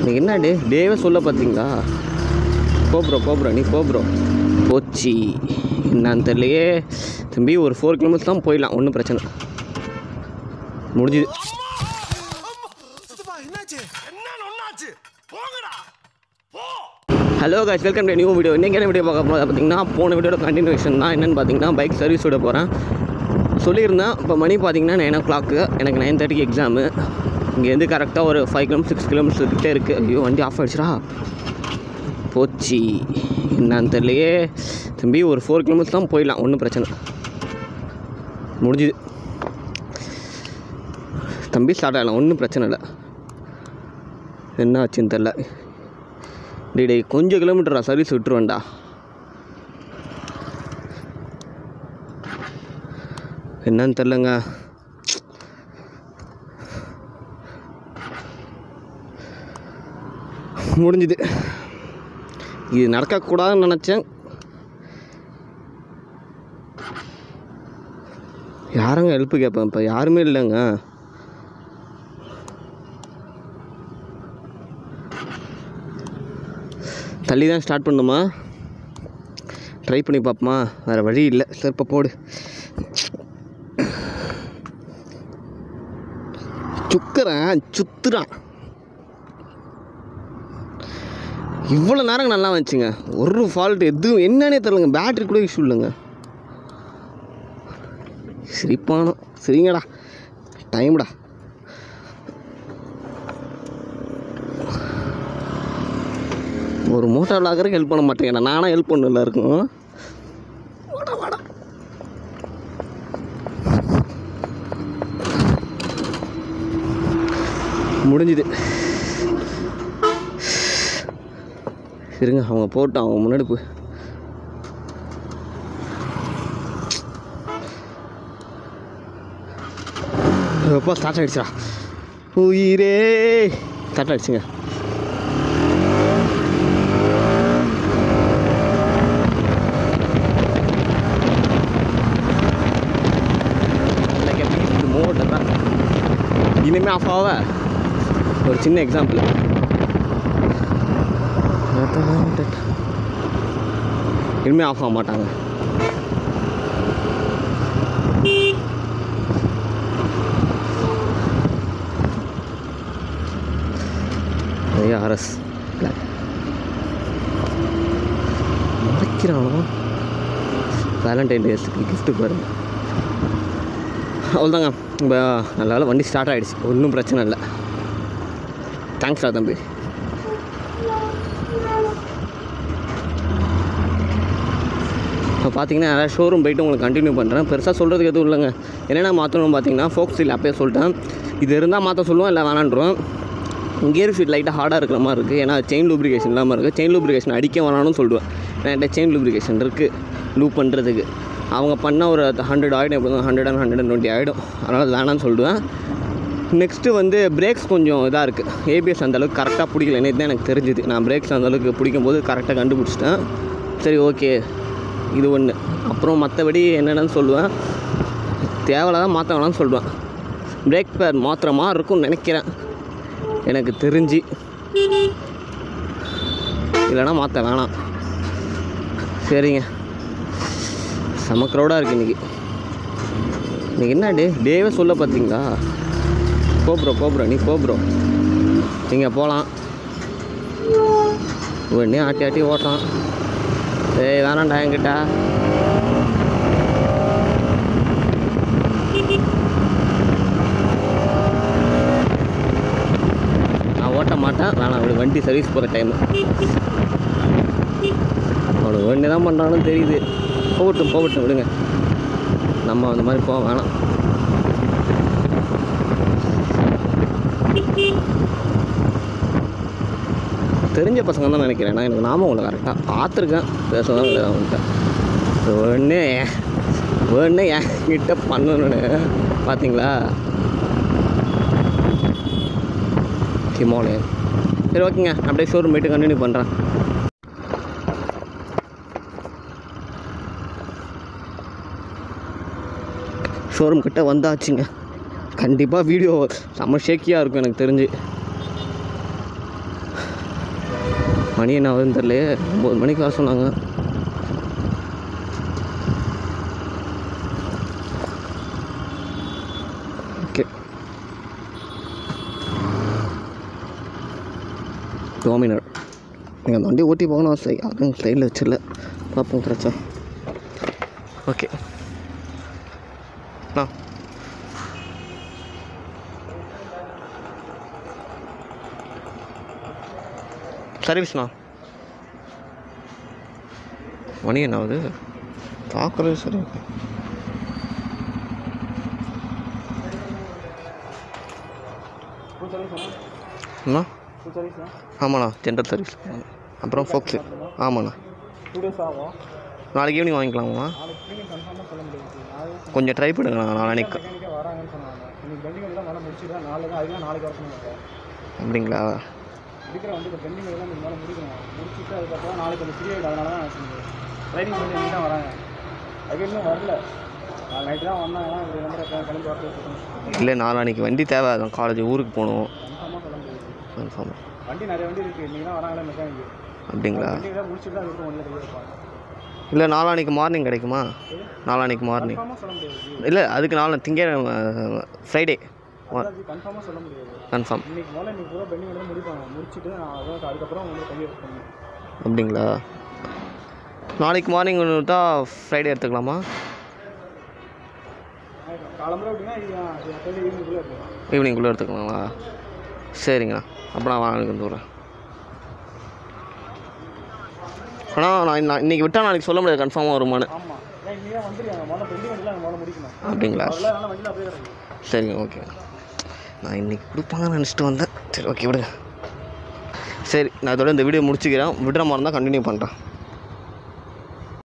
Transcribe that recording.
நீ என்ன டே டேவே சொல்ல பார்த்தீங்களா போ ப்ரோ போ ப்ரோ நீ போ ப்ரோ போச்சி என்னன்னு தெரியலையே தம்பி ஒரு ஃபோர் கிலோமீட்டர்ஸ் தான் போயிடலாம் ஒன்றும் பிரச்சனை முடிஞ்சுது hello guys welcome to new video இன்றைக்கி என்ன வீடியோ பார்க்க போகிறது பார்த்தீங்கன்னா போன வீடியோட கண்டினியூஷன் தான் என்னென்னு பார்த்தீங்கன்னா பைக் சர்வீஸ் விட போகிறேன் சொல்லியிருந்தேன் இப்போ மணி பார்த்தீங்கன்னா நைன் ஓ கிளாக்கு எனக்கு நைன் தேர்ட்டிக்கு எக்ஸாமு இங்கேருந்து கரெக்டாக ஒரு ஃபைவ் கிலோமீட்டர் சிக்ஸ் கிலோமீட்டர்ஸ் கிட்டே இருக்குது ஐயோ வண்டி ஆஃப் ஆகிடுச்சுடா போச்சு என்னன்னு தெரியலையே தம்பி ஒரு ஃபோர் கிலோமீட்டர்ஸ் தான் போயிடலாம் ஒன்றும் பிரச்சனை முடிஞ்சுது தம்பி ஸ்டார்ட் ஆகலாம் ஒன்றும் பிரச்சனை இல்லை என்ன ஆச்சுன்னு தெரில டேய் டேய் கொஞ்சம் கிலோமீட்டரா சர்வீஸ் விட்டுருவேன்டா என்னன்னு தெரிலங்க முடிஞ்சுது இது நடக்கக்கூடாதுன்னு நினச்சேன் யாருங்க ஹெல்ப்பு கேட்பேன் இப்போ யாருமே இல்லைங்க தள்ளி தான் ஸ்டார்ட் பண்ணுமா ட்ரை பண்ணி பார்ப்போமா வேறு வழி இல்லை சிறப்ப போடு சுக்குறேன் சுத்துறான் இவ்வளோ நேரம் நல்லா வந்துச்சுங்க ஒரு ஃபால்ட் எதுவும் என்னன்னே தெரிலங்க பேட்ரி கூட இஷ்யூ இல்லைங்க சிரிப்பானோ சரிங்கடா டைம்டா ஒரு மோட்டோ விளாகருக்கு ஹெல்ப் பண்ண மாட்டேங்கடா நானாக ஹெல்ப் பண்ண எல்லாருக்கும் வாடா வாடா முடிஞ்சுது இருங்க அவங்க போட்டோம் அவங்க முன்னாடி போய் எப்போ ஸ்டார்ட் ஆகிடுச்சா உயிரே ஸ்டார்ட் ஆகிடுச்சுங்க மோட்டர் தான் இனிமேல் ஆஃப் ஆக ஒரு சின்ன எக்ஸாம்பிள் இனிமேல் ஆஃப் ஆக மாட்டாங்க ஆர்எஸ் பிளாக் மறைக்கிறானோ வேலண்டைன் டேஸ்க்கு கிஃப்ட்டு பாருங்க அவ்வளோதாங்க இப்போ நல்ல வேலை வண்டி ஸ்டார்ட் ஆகிடுச்சு ஒன்றும் பிரச்சனை இல்லை தேங்க்ஸ்டா தம்பி இப்போ பார்த்தீங்கன்னா நிறையா ஷோரூம் போயிட்டு உங்களுக்கு கண்டினியூ பண்ணுறேன் பெருசாக சொல்கிறதுக்கு எதுவும் இல்லைங்க என்னென்ன மாற்றணும்னு பார்த்தீங்கன்னா ஃபோக் ஸ்டீல் அப்பயே சொல்லிட்டேன் இது இருந்தால் மாற்ற சொல்லுவோம் இல்லை வேணான்றோம் கியர் ஃபீட் லைட்டாக ஹார்டாக இருக்கிற மாதிரி இருக்குது ஏன்னா செயின் லூப்ரிகேஷன் இல்லாமல் இருக்குது செயின் லூப்ரிகேஷன் அடிக்க வேணாம்னு சொல்லுவேன் என்கிட்ட செயின் லூப்ரிகேஷன் இருக்குது லூப் பண்ணுறதுக்கு அவங்க பண்ண ஒரு ஹண்ட்ரட் ஆகிடும் எப்படி hundred and hundred and twenty ஆகிடும் அதனால் அது வேணாம்னு சொல்லுவேன் நெக்ஸ்ட்டு வந்து பிரேக்ஸ் கொஞ்சம் இதாக இருக்குது ஏபிஎஸ் அந்தளவுக்கு கரெக்டாக பிடிக்கல நேற்று தான் எனக்கு தெரிஞ்சுது நான் பிரேக்ஸ் அந்தளவுக்கு பிடிக்கும் போது கரெக்டாக கண்டுபிடிச்சிட்டேன் சரி ஓகே இது ஒன்று அப்புறம் மற்றபடி என்னென்னு சொல்லுவேன் தேவையில்லாத மாற்ற வேணாம்னு சொல்லுவேன் பிரேக் பேர் மாற்றுற மாதிரி இருக்கும்னு நினைக்கிறேன் எனக்கு தெரிஞ்சு இல்லைன்னா மாற்ற வேணாம் சரிங்க செம க்ரௌடாக இருக்குது இன்றைக்கி இன்றைக்கி என்ன டே டேவே சொல்ல பார்த்தீங்களா போ ப்ரோ போ ப்ரோ நீ போ ப்ரோ நீங்கள் போகலாம் உடனே ஆட்டி ஆட்டி ஓட்டுறான் ஏய் வேணாண்டா என்கிட்ட நான் ஓட்ட மாட்டேன் வேணாம் அப்படி வண்டி சர்வீஸ் போகிற டைமு அவனுக்கு ஒன்று தான் பண்ணுறான்னு தெரியுது போகட்டும் போகட்டும் விடுங்க நம்ம அந்த மாதிரி போக வேணாம் தெரிஞ்ச பசங்க தான் நினைக்கிறேன் நான் எனக்கு நாம உங்களை கரெக்டாக பார்த்துருக்கேன் பேசதான் கிடையாது அவன்கிட்ட ஒன்று ஒன்று என்கிட்ட பண்ணணுன்னு பார்த்தீங்களா ஹிமாலயன் சரி ஓகேங்க அப்படியே ஷோரூம் போயிட்டு கண்டினியூ பண்ணுறேன் ஷோரூம் கிட்ட வந்தாச்சுங்க கண்டிப்பாக வீடியோ செம்ம ஷேக்கியாக இருக்கும் எனக்கு தெரிஞ்சு மணி என்ன ஆகுதுன்னு தெரியலையே ஒம்பது மணிக்கு வர சொன்னாங்க ஓகே டோமினர் நீங்கள் அந்த வண்டி ஓட்டி போகணும் ஆசை யாரும் சைடில் வச்சிடல பார்ப்போம் கிடச்சா ஓகே அண்ணா சர்வீஸ்ண்ணா மணி என்ன ஆகுது பார்க்குறது சரி அண்ணா டூ சர்வீஸா ஆமாண்ணா ஜென்ரல் சர்வீஸ் அப்புறம் ஃபோக்ஸு ஆமாண்ணா டூ டேஸ் ஆகும் நாளைக்கு ஈவினிங் வாங்கிக்கலாமா நாளைக்கு க்ளீனிங் கன்ஃபார்மாக சொல்ல முடியாது நாளைக்கு கொஞ்சம் ட்ரை பண்ணுங்கண்ணா நாளைக்கு மெக்கானிக்கே வராங்கன்னு சொன்னாங்க இன்னைக்கு பெண்டிங் எல்லாம் வேலை முடிச்சுட்டு தான் நாளைக்கு அதுதான் நாளைக்கு வர சொன்னாங்க அப்படிங்களா இருக்கிற வந்து இப்போ பெண்டிங் எல்லாம் நீங்கள் மேலே முடிக்கணும் முடிச்சுட்டு அதுக்கப்புறம் நாளைக்கு கொஞ்சம் ஃப்ரீ ஆகிடும் அதனால தான் சொன்னது ட்ரைனிங் பண்ணி இன்னைக்கு தான் வராங்க அது இன்னும் வரல நாலு நைட்டு தான் வந்தாங்கன்னா இப்படி நம்பர் கிளம்பி வரது இல்லை நாளான்னைக்கு வண்டி தேவை அதான் காலேஜ் ஊருக்கு போகணும் கன்ஃபார்மாக சொல்ல முடியாது கன்ஃபார்ம் வண்டி நிறைய வண்டி இருக்குது இன்னைக்கு தான் வராங்களே மெக்கானிக் அப்படிங்களா வண்டி தான் முடிச்சுட்டு தான் அதுக்கு ஒன்றில் இருப்பாங்க இல்லை நாளான்னைக்கு மார்னிங் கிடைக்குமா நாளான்னைக்கு மார்னிங் கன்ஃபார்மாக சொல்ல முடியாது இல்லை அதுக்கு நாளை திங்க ஃப்ரைடே அது கன்ஃபார்மாக சொல்ல முடியாது கன்ஃபார்ம் இன்னைக்கு முதல்ல இன்னைக்கு பூரா பெண்டிங் வந்து முடிப்பாங்க முடிச்சுட்டு நான் அதான் அதுக்கப்புறம் உங்களுக்கு கையை பண்ணுவேன் அப்படிங்களா நாளைக்கு மார்னிங் விட்டா ஃப்ரைடே எடுத்துக்கலாமா காலம்பரம் அப்படின்னா இது அப்போது ஈவினிங்குள்ளே இருக்கலாம் ஈவினிங்குள்ளே எடுத்துக்கலாங்களா சரிங்கண்ணா அப்போ நான் வாங்கிட்டு வந்து வரேன் ஆனால் நான் நான் இன்றைக்கி விட்டால் நாளைக்கு சொல்ல முடியாது கன்ஃபார்மாக வருமானு ஆமாம் ஏன் இங்கே தான் வந்துருக்காங்க முதல்ல பெண்டிங் வண்டியில் முதல்ல முடிக்கணும் அப்படிங்களா அதெல்லாம் நல்லா வண்டியில் அப்படியே கிடக்கு சரிங்க ஓகே நான் இன்றைக்கி கொடுப்பாங்கன்னு நினச்சிட்டு வந்தேன் சரி ஓகே விடுங்க சரி நான் இதோட இந்த வீடியோ முடிச்சுக்கிறேன் விடுற மாதிரி இருந்தால் கண்டினியூ பண்ணுறேன்